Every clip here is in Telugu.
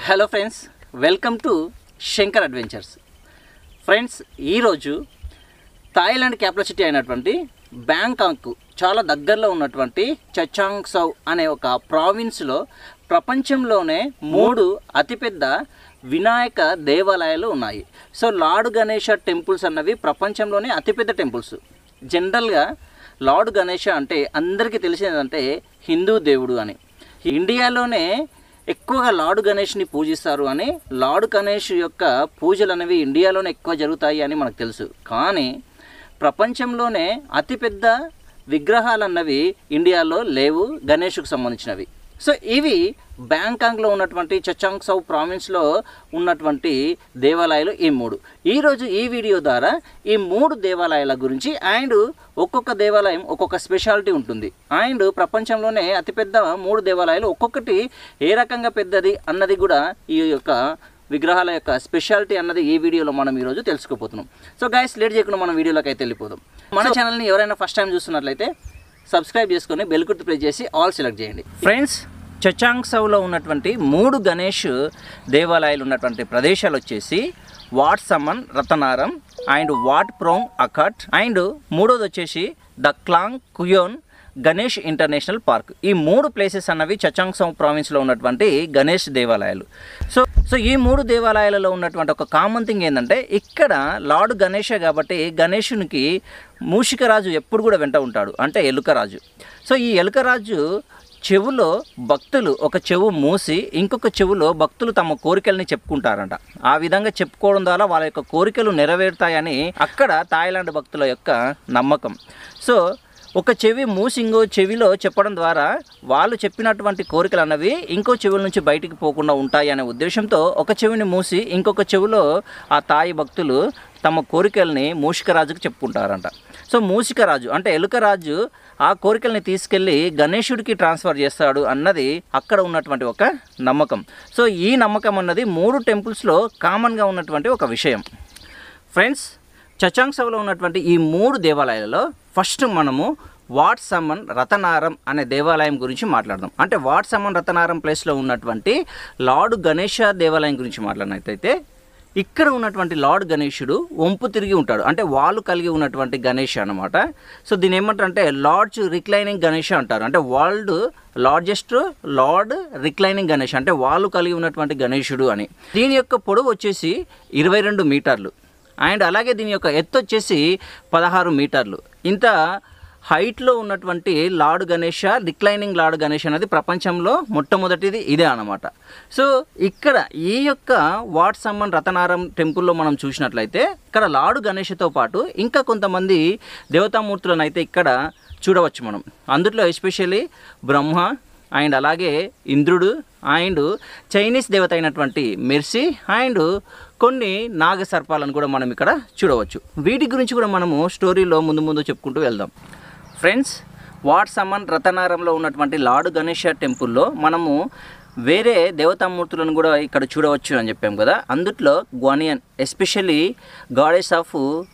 hello friends welcome to Shankar adventures friends ఈరోజు థాయిలాండ్ క్యాపిటల్ సిటీ అయినటువంటి బ్యాంకాక్ చాలా దగ్గరలో ఉన్నటువంటి చచాంగ్ సౌ అనే ఒక ప్రావిన్స్లో ప్రపంచంలోనే మూడు అతిపెద్ద వినాయక దేవాలయాలు ఉన్నాయి సో లార్డ్ గణేష టెంపుల్స్ అన్నవి ప్రపంచంలోనే అతిపెద్ద టెంపుల్స్ జనరల్గా లార్డ్ గణేష అంటే అందరికీ తెలిసిందంటే హిందూ దేవుడు అని ఇండియాలోనే ఎక్కువగా లార్డ్ గణేష్ని పూజిస్తారు అని లార్డ్ గణేష్ యొక్క పూజలు అనేవి ఇండియాలోనే ఎక్కువ జరుగుతాయి అని మనకు తెలుసు కానీ ప్రపంచంలోనే అతిపెద్ద విగ్రహాలు అన్నవి ఇండియాలో లేవు గణేష్కు సంబంధించినవి సో ఇవి బ్యాంకాంగ్లో ఉన్నటువంటి చచాంగ్ సౌ ప్రావిన్స్లో ఉన్నటువంటి దేవాలయాలు ఈ మూడు ఈరోజు ఈ వీడియో ద్వారా ఈ మూడు దేవాలయాల గురించి అండ్ ఒక్కొక్క దేవాలయం ఒక్కొక్క స్పెషాలిటీ ఉంటుంది అండ్ ప్రపంచంలోనే అతిపెద్ద మూడు దేవాలయాలు ఒక్కొక్కటి ఏ రకంగా పెద్దది అన్నది కూడా ఈ యొక్క విగ్రహాల యొక్క స్పెషాలిటీ అన్నది ఈ వీడియోలో మనం ఈరోజు తెలుసుకోపోతున్నాం సో గైస్ లేట్ చేయకుండా మనం వీడియోలోకి అయితే వెళ్ళిపోదాం మన ఛానల్ని ఎవరైనా ఫస్ట్ టైం చూస్తున్నట్లయితే సబ్స్క్రైబ్ చేసుకొని బెల్ గుర్తు ప్రెస్ చేసి ఆల్ సెలెక్ట్ చేయండి ఫ్రెండ్స్ చచాంగ్ సౌలో ఉన్నటువంటి మూడు గణేష్ దేవాలయాలు ఉన్నటువంటి ప్రదేశాలు వచ్చేసి Wat Saman Rattanaram and Wat Prong Akat and మూడోది వచ్చేసి the Khlong Khuean Ganesh international park ఈ మూడు ప్లేసెస్ అన్నవి చచాంగ్సంగ్ ప్రావిన్స్లో ఉన్నటువంటి గణేష్ దేవాలయాలు సో సో ఈ మూడు దేవాలయాలలో ఉన్నటువంటి ఒక కామన్ థింగ్ ఏంటంటే ఇక్కడ లార్డ్ గణేష కాబట్టి గణేషునికి మూషికరాజు ఎప్పుడు కూడా వెంట ఉంటాడు అంటే ఎలుకరాజు సో ఈ ఎలుకరాజు చెవులో భక్తులు ఒక చెవు మూసి ఇంకొక చెవులో భక్తులు తమ కోరికల్ని చెప్పుకుంటారంట ఆ విధంగా చెప్పుకోవడం ద్వారా వాళ్ళ యొక్క కోరికలు నెరవేరుతాయని అక్కడ థాయిలాండ్ భక్తుల యొక్క నమ్మకం సో ఒక చెవి మూసి ఇంకో చెవిలో చెప్పడం ద్వారా వాళ్ళు చెప్పినటువంటి కోరికలు అన్నవి ఇంకో చెవుల నుంచి బయటికి పోకుండా ఉంటాయి అనే ఉద్దేశంతో ఒక చెవిని మూసి ఇంకొక చెవిలో ఆ తాయి భక్తులు తమ కోరికల్ని మూషికరాజుకు చెప్పుకుంటారంట సో మూషికరాజు అంటే ఎలుకరాజు ఆ కోరికల్ని తీసుకెళ్ళి గణేశుడికి ట్రాన్స్ఫర్ చేస్తాడు అన్నది అక్కడ ఉన్నటువంటి ఒక నమ్మకం సో ఈ నమ్మకం అన్నది మూడు టెంపుల్స్లో కామన్గా ఉన్నటువంటి ఒక విషయం ఫ్రెండ్స్ చచాంగ్సవ్లో ఉన్నటువంటి ఈ మూడు దేవాలయాలలో ఫస్ట్ మనము వాట్ సమ్మన్ రతనారం అనే దేవాలయం గురించి మాట్లాడదాం అంటే వాట్ సమ్మన్ రతనారం ప్లేస్లో ఉన్నటువంటి లార్డ్ గణేష దేవాలయం గురించి మాట్లాడినట్లయితే ఇక్కడ ఉన్నటువంటి లార్డ్ గణేశుడు వంపు తిరిగి ఉంటాడు అంటే వాళ్ళు కలిగి ఉన్నటువంటి గణేష్ అనమాట సో దీని ఏమంటారంటే లార్జ్ రిక్లైనింగ్ గణేష్ అంటారు అంటే world largest lord reclining Ganesh అంటే వాళ్ళు కలిగి ఉన్నటువంటి గణేశుడు అని దీని యొక్క పొడవు వచ్చేసి ఇరవై రెండు మీటర్లు అండ్ అలాగే దీని యొక్క ఎత్తు వచ్చేసి పదహారు మీటర్లు ఇంత హైట్లో ఉన్నటువంటి lord Ganesha reclining lord Ganesh అనేది ప్రపంచంలో మొట్టమొదటిది ఇదే అనమాట సో ఇక్కడ ఈ యొక్క వాట్ సమ్మన్ రతనారం టెంపుల్లో మనం చూసినట్లయితే ఇక్కడ లార్డ్ గణేష్తో పాటు ఇంకా కొంతమంది దేవతామూర్తులను అయితే ఇక్కడ చూడవచ్చు మనం అందులో ఎస్పెషల్లీ బ్రహ్మ అండ్ అలాగే ఇంద్రుడు అండ్ చైనీస్ దేవత అయినటువంటి మెర్సీ అండ్ కొన్ని నాగ సర్పాలను కూడా మనం ఇక్కడ చూడవచ్చు వీటి గురించి కూడా మనము స్టోరీలో ముందు ముందు చెప్పుకుంటూ వెళ్దాం ఫ్రెండ్స్ వాట్ సమ్మన్ రతనారంలో ఉన్నటువంటి లార్డ్ గణేష టెంపుల్లో మనము వేరే దేవతామూర్తులను కూడా ఇక్కడ చూడవచ్చు అని చెప్పాం కదా అందుట్లో Guanyin especially goddess of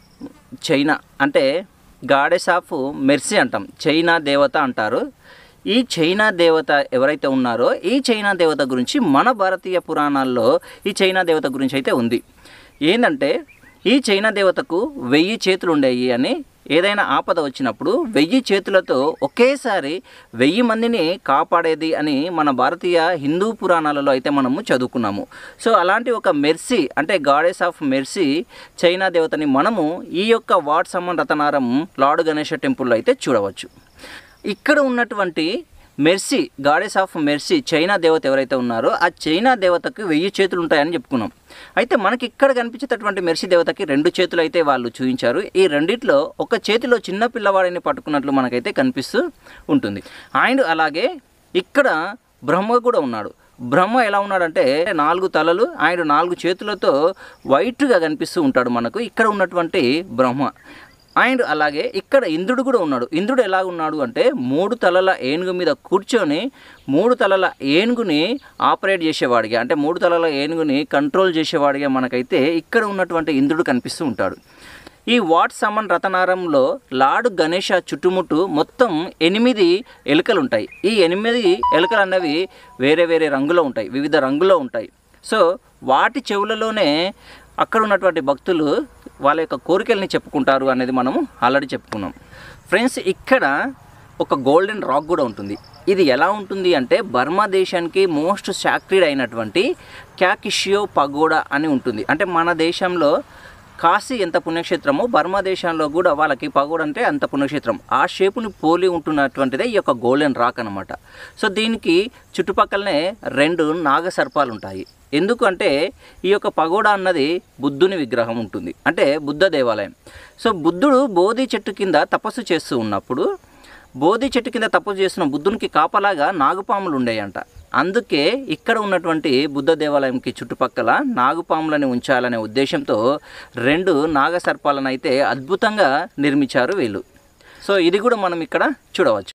China అంటే గాడెస్ ఆఫ్ మెర్సీ అంటాం చైనా దేవత అంటారు ఈ చైనా దేవత ఎవరైతే ఉన్నారో ఈ చైనా దేవత గురించి మన భారతీయ పురాణాల్లో ఈ చైనా దేవత గురించి అయితే ఉంది ఏంటంటే ఈ చైనా దేవతకు వెయ్యి చేతులు ఉండేవి అని ఏదైనా ఆపద వచ్చినప్పుడు వెయ్యి చేతులతో ఒకేసారి వెయ్యి మందిని కాపాడేది అని మన భారతీయ హిందూ పురాణాలలో అయితే మనము చదువుకున్నాము సో అలాంటి ఒక మెర్సీ అంటే గాడెస్ ఆఫ్ మెర్సీ చైనా దేవతని మనము ఈ యొక్క Wat Samman Rattanaram lord Ganesha టెంపుల్లో అయితే చూడవచ్చు ఇక్కడ ఉన్నటువంటి mercy goddess of mercy China దేవత ఎవరైతే ఉన్నారో ఆ చైనా దేవతకు వెయ్యి చేతులు ఉంటాయని చెప్పుకున్నాం అయితే మనకి ఇక్కడ కనిపించేటటువంటి మెర్సీ దేవతకి రెండు చేతులు అయితే వాళ్ళు చూపించారు ఈ రెండిట్లో ఒక చేతిలో చిన్న పిల్లవాడిని పట్టుకున్నట్లు మనకైతే కనిపిస్తూ ఉంటుంది అండ్ అలాగే ఇక్కడ బ్రహ్మ కూడా ఉన్నాడు బ్రహ్మ ఎలా ఉన్నాడంటే నాలుగు తలలు ఆయన నాలుగు చేతులతో వైట్గా కనిపిస్తూ ఉంటాడు మనకు ఇక్కడ ఉన్నటువంటి బ్రహ్మ అండ్ అలాగే ఇక్కడ ఇంద్రుడు కూడా ఉన్నాడు ఇంద్రుడు ఎలా ఉన్నాడు అంటే మూడు తలల ఏనుగు మీద కూర్చొని మూడు తలల ఏనుగుని ఆపరేట్ చేసేవాడిగా అంటే మూడు తలల ఏనుగుని కంట్రోల్ చేసేవాడిగా మనకైతే ఇక్కడ ఉన్నటువంటి ఇంద్రుడు కనిపిస్తూ ఉంటాడు ఈ వాట్ సమన్ రతనారంలో లార్డ్ గణేష చుట్టుముట్టు మొత్తం ఎనిమిది ఎలుకలు ఉంటాయి ఈ ఎనిమిది ఎలుకలు అన్నవి వేరే వేరే రంగులో ఉంటాయి వివిధ రంగులో ఉంటాయి సో వాటి చెవులలోనే అక్కడ ఉన్నటువంటి భక్తులు వాళ్ళ యొక్క కోరికల్ని చెప్పుకుంటారు అనేది మనము ఆల్రెడీ చెప్పుకున్నాం ఫ్రెండ్స్ ఇక్కడ ఒక గోల్డెన్ రాక్ కూడా ఉంటుంది ఇది ఎలా ఉంటుంది అంటే బర్మా దేశానికి మోస్ట్ సాక్రిడ్ అయినటువంటి క్యాకిషియో పగోడా అని ఉంటుంది అంటే మన దేశంలో కాశీ ఎంత పుణ్యక్షేత్రమో బర్మా దేశంలో కూడా వాళ్ళకి పగోడ అంటే అంత పుణ్యక్షేత్రం ఆ షేపుని పోలి ఉంటున్నటువంటిదే ఈ యొక్క గోల్డెన్ రాక్ అనమాట సో దీనికి చుట్టుపక్కలనే రెండు నాగసర్పాలు ఉంటాయి ఎందుకు అంటే ఈ యొక్క పగోడా అన్నది బుద్ధుని విగ్రహం ఉంటుంది అంటే బుద్ధ దేవాలయం సో బుద్ధుడు బోధి చెట్టు కింద తపస్సు చేస్తూ ఉన్నప్పుడు బోధి చెట్టు కింద తపస్సు చేస్తున్న బుద్ధునికి కాపలాగా నాగుపాములు ఉండేయంట అందుకే ఇక్కడ ఉన్నటువంటి బుద్ధ దేవాలయంకి చుట్టుపక్కల నాగుపాములని ఉంచాలనే ఉద్దేశంతో రెండు నాగసర్పాలను అయితే అద్భుతంగా నిర్మించారు వీళ్ళు సో ఇది కూడా మనం ఇక్కడ చూడవచ్చు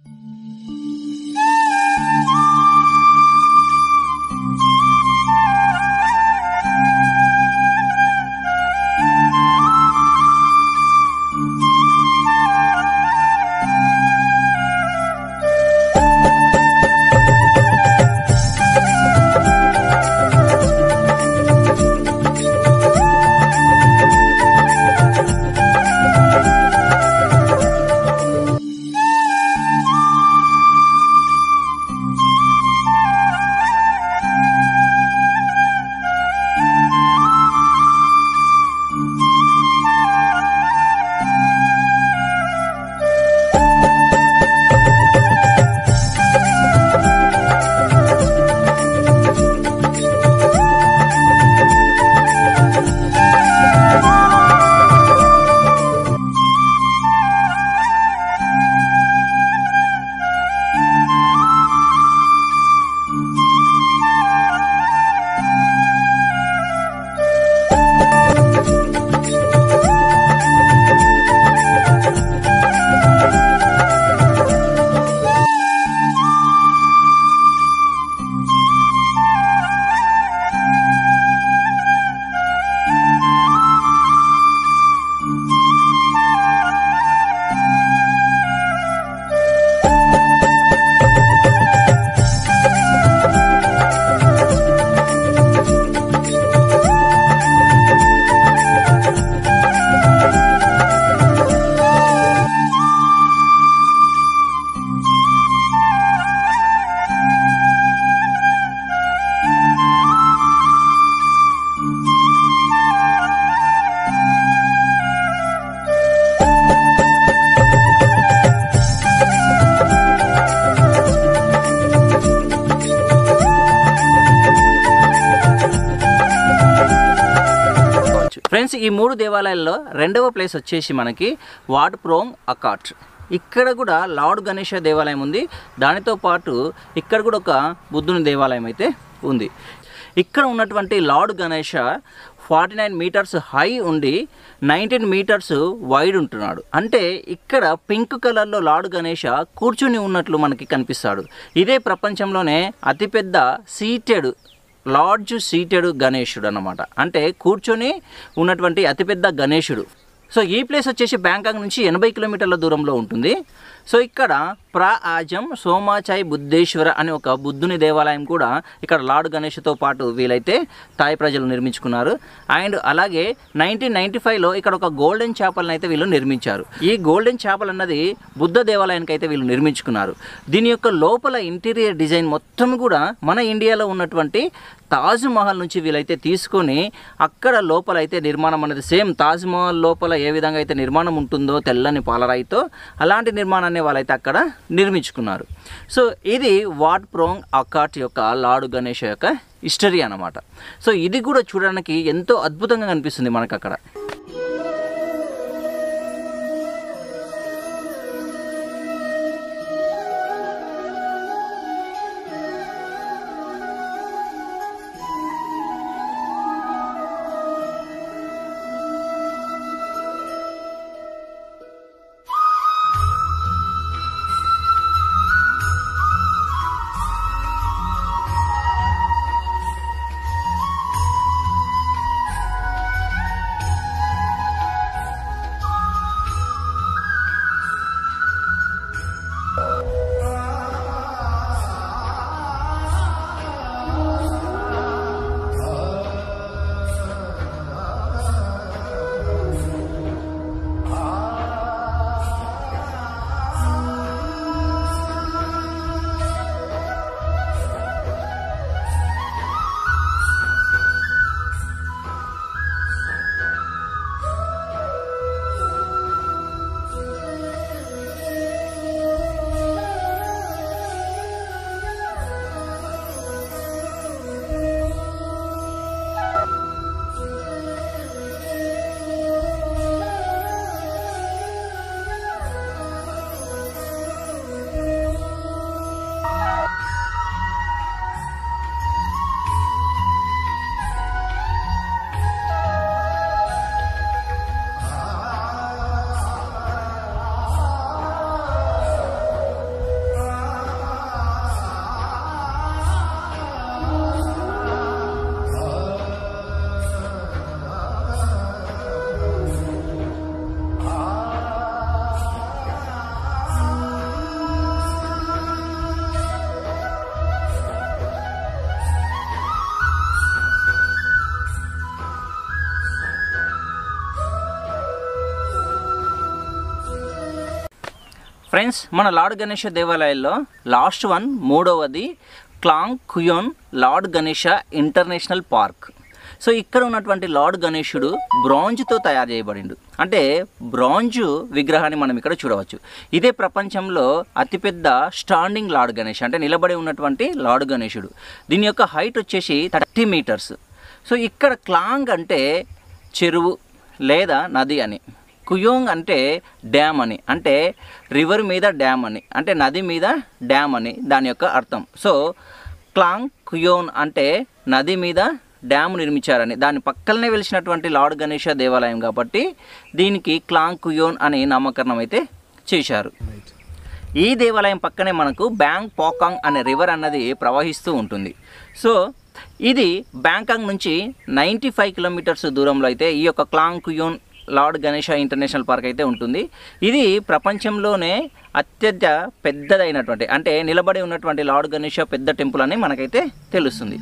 ఫ్రెండ్స్ ఈ మూడు దేవాలయాల్లో రెండవ ప్లేస్ వచ్చేసి మనకి వాట్ ప్రోంగ్ అకాట్ ఇక్కడ కూడా లార్డ్ గణేష దేవాలయం ఉంది దానితో పాటు ఇక్కడ కూడా ఒక బుద్ధుని దేవాలయం అయితే ఉంది ఇక్కడ ఉన్నటువంటి lord Ganesha forty nine metres high ఉండి నైన్టీన్ మీటర్స్ వైడ్ ఉంటున్నాడు అంటే ఇక్కడ పింక్ కలర్లో లార్డ్ గణేష కూర్చుని ఉన్నట్లు మనకి కనిపిస్తాడు ఇదే ప్రపంచంలోనే అతిపెద్ద సీటెడ్ లార్జ్ సీటెడ్ గణేశుడు అన్నమాట అంటే కూర్చొని ఉన్నటువంటి అతిపెద్ద గణేశుడు సో ఈ ప్లేస్ వచ్చేసి బ్యాంకాక్ నుంచి ఎనభై కిలోమీటర్ల దూరంలో ఉంటుంది సో ఇక్కడ ప్రా ఆజం సోమాచాయ్ బుద్ధేశ్వర అనే ఒక బుద్ధుని దేవాలయం కూడా ఇక్కడ లార్డ్ గణేష్తో పాటు వీలైతే థాయ్ ప్రజలు నిర్మించుకున్నారు అండ్ అలాగే నైన్టీన్ నైన్టీ ఫైవ్లో ఇక్కడ ఒక గోల్డెన్ చేపలను అయితే వీళ్ళు నిర్మించారు ఈ గోల్డెన్ చేపలు అన్నది బుద్ధ దేవాలయానికి అయితే వీళ్ళు నిర్మించుకున్నారు దీని యొక్క లోపల ఇంటీరియర్ డిజైన్ మొత్తం కూడా మన ఇండియాలో ఉన్నటువంటి తాజ్ మహల్ నుంచి వీళ్ళైతే తీసుకొని అక్కడ లోపల అయితే నిర్మాణం అనేది సేమ్ తాజ్ మహల్ లోపల ఏ విధంగా అయితే నిర్మాణం ఉంటుందో తెల్లని పాలరాయితో అలాంటి నిర్మాణాన్ని వాళ్ళైతే అక్కడ నిర్మించుకున్నారు సో ఇది వాట్ ప్రోంగ్ అకాట్ యొక్క లార్డ్ గణేష్ యొక్క హిస్టరీ అన్నమాట సో ఇది కూడా చూడడానికి ఎంతో అద్భుతంగా కనిపిస్తుంది మనకు అక్కడ ఫ్రెండ్స్ మన లార్డ్ గణేష దేవాలయాల్లో లాస్ట్ వన్ మూడవది Khlong Khuean lord Ganesha international park so ఇక్కడ ఉన్నటువంటి లార్డ్ గణేశుడు బ్రాంజ్తో తయారు చేయబడిండు అంటే బ్రాంజు విగ్రహాన్ని మనం ఇక్కడ చూడవచ్చు ఇదే ప్రపంచంలో అతిపెద్ద స్టాండింగ్ లార్డ్ గణేష్ అంటే నిలబడి ఉన్నటువంటి లార్డ్ గణేశుడు దీని యొక్క హైట్ వచ్చేసి థర్టీ మీటర్స్ సో ఇక్కడ క్లాంగ్ అంటే చెరువు లేదా నది అని కుయోంగ్ అంటే డ్యామ్ అని అంటే రివర్ మీద డ్యామ్ అని అంటే నది మీద డ్యామ్ అని దాని యొక్క అర్థం సో క్లాంగ్ కుయోన్ అంటే నది మీద డ్యామ్ నిర్మించారని దాని పక్కనే వెలిసినటువంటి లార్డ్ గణేష దేవాలయం కాబట్టి దీనికి క్లాంగ్ కుయోన్ అని నామకరణం అయితే చేశారు ఈ దేవాలయం పక్కనే మనకు బ్యాంగ్ పోకాంగ్ అనే రివర్ అన్నది ప్రవహిస్తూ ఉంటుంది సో ఇది బ్యాంకాంగ్ నుంచి నైంటీ ఫైవ్ కిలోమీటర్స్ దూరంలో అయితే ఈ యొక్క Khlong Khuean lord Ganesha international park అయితే ఉంటుంది ఇది ప్రపంచంలోనే అత్యంత పెద్దదైనటువంటి అంటే నిలబడి ఉన్నటువంటి లార్డ్ గణేష పెద్ద టెంపుల్ అని మనకైతే తెలుస్తుంది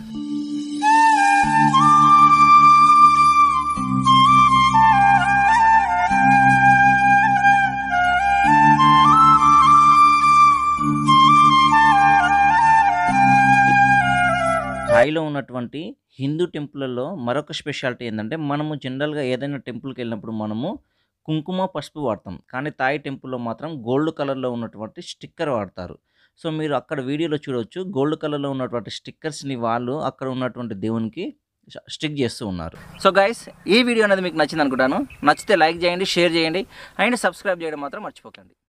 థాయిలో ఉన్నటువంటి హిందూ టెంపుల్లో మరొక స్పెషాలిటీ ఏంటంటే మనము జనరల్గా ఏదైనా టెంపుల్కి వెళ్ళినప్పుడు మనము కుంకుమ పసుపు వాడతాం కానీ తాయి టెంపుల్లో మాత్రం గోల్డ్ కలర్లో ఉన్నటువంటి స్టిక్కర్ వాడతారు సో మీరు అక్కడ వీడియోలో చూడవచ్చు గోల్డ్ కలర్లో ఉన్నటువంటి స్టిక్కర్స్ని వాళ్ళు అక్కడ ఉన్నటువంటి దేవునికి స్టిక్ చేస్తూ ఉన్నారు సో గైస్ ఈ వీడియో అనేది మీకు నచ్చింది అనుకుంటాను నచ్చితే లైక్ చేయండి షేర్ చేయండి అండ్ సబ్స్క్రైబ్ చేయడం మాత్రం మర్చిపోకండి